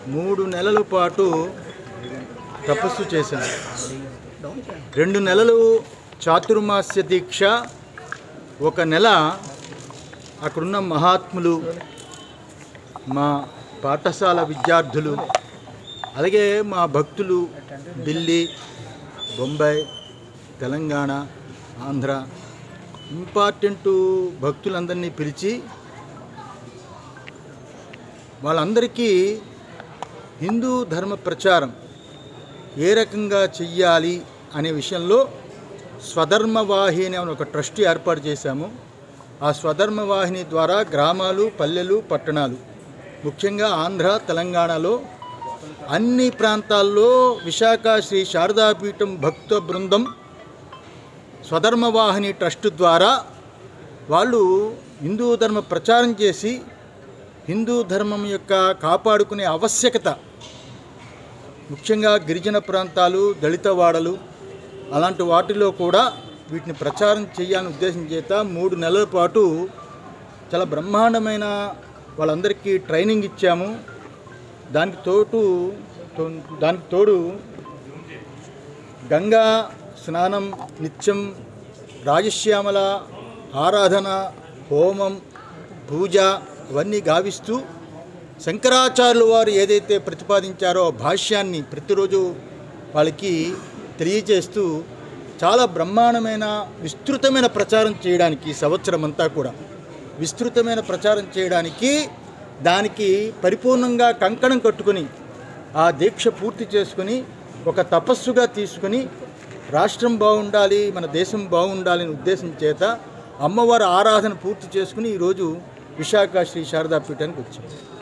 మూడు నెలల పాటు తపస్సు చేశాను రెండు నెలలు చాతుర్మాస్య దీక్ష ఒక నెల అక్కడున్న మహాత్ములు మా పాఠశాల విద్యార్థులు అలాగే మా భక్తులు ఢిల్లీ బొంబాయి తెలంగాణ ఆంధ్ర ఇంపార్టెంట్ భక్తులందరినీ పిలిచి వాళ్ళందరికీ హిందూ ధర్మ ప్రచారం ఏ రకంగా చెయ్యాలి అనే విషయంలో స్వధర్మ వాహిని అనే ఒక ట్రస్ట్ ఏర్పాటు చేశాము ఆ స్వధర్మ వాహిని ద్వారా గ్రామాలు పల్లెలు పట్టణాలు ముఖ్యంగా ఆంధ్ర తెలంగాణలో అన్ని ప్రాంతాల్లో విశాఖ శ్రీ శారదాపీఠం భక్త బృందం స్వధర్మ వాహిని ట్రస్ట్ ద్వారా వాళ్ళు హిందూ ధర్మ ప్రచారం చేసి హిందూ ధర్మం యొక్క కాపాడుకునే ఆవశ్యకత ముఖ్యంగా గిరిజన ప్రాంతాలు దళిత వాడలు అలాంటి వాటిలో కూడా వీటిని ప్రచారం చేయాలని ఉద్దేశం చేత మూడు నెలల పాటు చాలా బ్రహ్మాండమైన వాళ్ళందరికీ ట్రైనింగ్ ఇచ్చాము దానికి తోటు తో- దానికి తోడు గంగా స్నానం నిత్యం రాజశ్యామల ఆరాధన హోమం పూజ అవన్నీ గావిస్తూ శంకరాచార్యులు వారు ఏదైతే ప్రతిపాదించారో ఆ భాష్యాన్ని ప్రతిరోజు వాళ్ళకి తెలియజేస్తూ చాలా బ్రహ్మాండమైన విస్తృతమైన ప్రచారం చేయడానికి ఈ సంవత్సరం అంతా కూడా విస్తృతమైన ప్రచారం చేయడానికి దానికి పరిపూర్ణంగా కంకణం కట్టుకొని ఆ దీక్ష పూర్తి చేసుకుని ఒక తపస్సుగా తీసుకుని రాష్ట్రం బాగుండాలి మన దేశం బాగుండాలని ఉద్దేశం చేత అమ్మవారి ఆరాధన పూర్తి చేసుకుని ఈరోజు విశాఖ శ్రీ శారదాపీఠానికి వచ్చాం